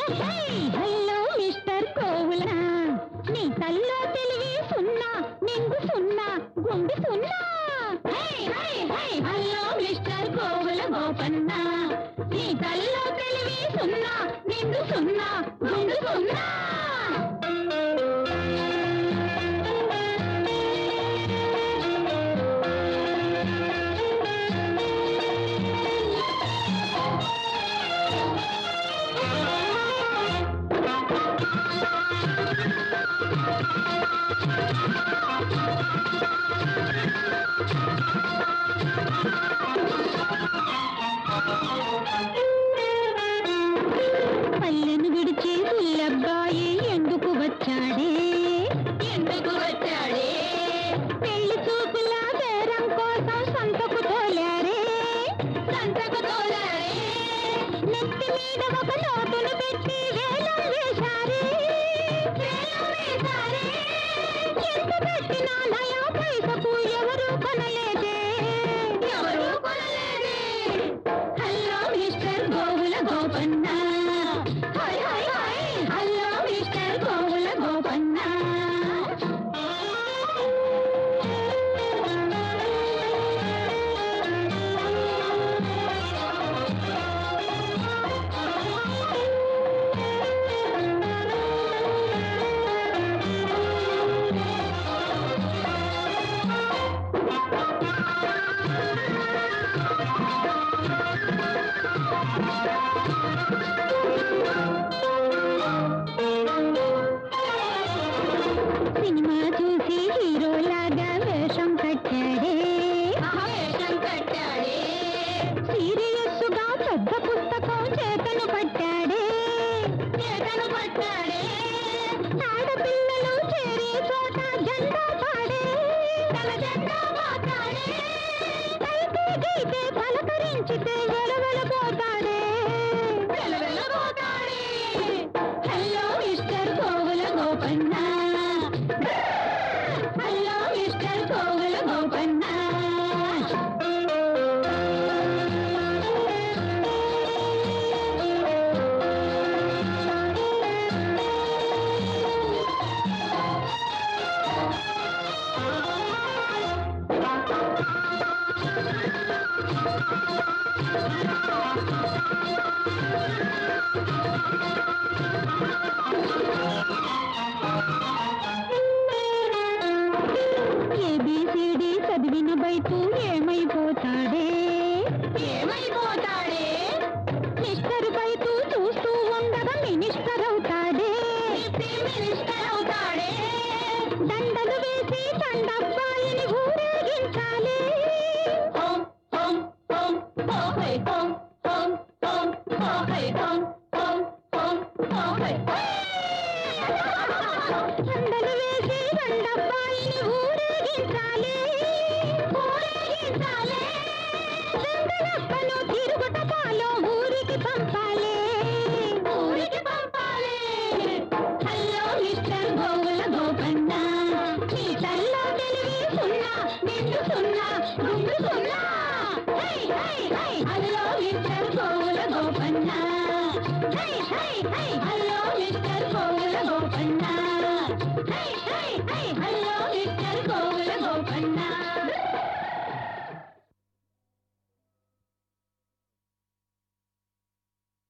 hello mister కోవుల నీ తల్లో తెలివి సున్నా నింగు సున్నా గుండు సున్నా హలో మిస్టర్ కోవుల గోపన్న నీ తల్లో తెలివి సున్నా నింగు సున్నా గుండు సున్నా పల్లెను విడిచి పుల్లబ్బాయి ఎందుకు వచ్చాడే ఎందుకు వచ్చాడే పెళ్లి చూపుల బేరం కోసం సంతకు తోలారే సంతకు తోలారే నెత్తి మీద ఒక నోటును పెట్టి వేలం వేశారే వేలం వేశారే ఎంత పెట్టినా నయా పైసకు ఎవరు కొనలేదే ఎవరు కొనలేదే hello mister Govula Gopanna hi hi hi hello mister Govula Gopanna cinema చూసి హీరోలాగా వేషం కట్టాడే వేషం కట్టాడే సీరియస్ గా పెద్ద పుస్తకం చేతను పట్టాడే చేతను పట్టాడే ఆడపిల్లలు చేరే చోట జెండా పాడే తన జెండా పాతాడే అయితే గీతే పలకరించితే వెలవెలబోతాడే వెలవెలబోతాడే hello mister Kovula Gopanna hello mister Kovula Gopanna A B C D చదివిన బయట ఏమైపోతాడే ఏమైపోతాడే మిస్టర్ బయట చూస్తూ ఉండగా మినిస్టర్ అవుతాడే మినిస్టర్ అవుతాడే దండలు వేసి దండబ్బాయిని ఊరేగించాలి హోం హోం హోం హోహై హోం హోం హోం హోహై హోం హోం హోం హోహై దండలు వేసి దండబ్బాయిని ఊరేగించాలి ఊరేగించాలి దండలప్పను తిరుగుట పాలో ఊరికి పంపాలి ఊరికి పంపాలి హలో మిస్టర్ గోవుల గోపన్న నీ తల్లో తెలివి సున్నా నిండు సున్నా గుండు సున్నా hi hi hi hello mister Govula Gopanna hi hi hi hello mister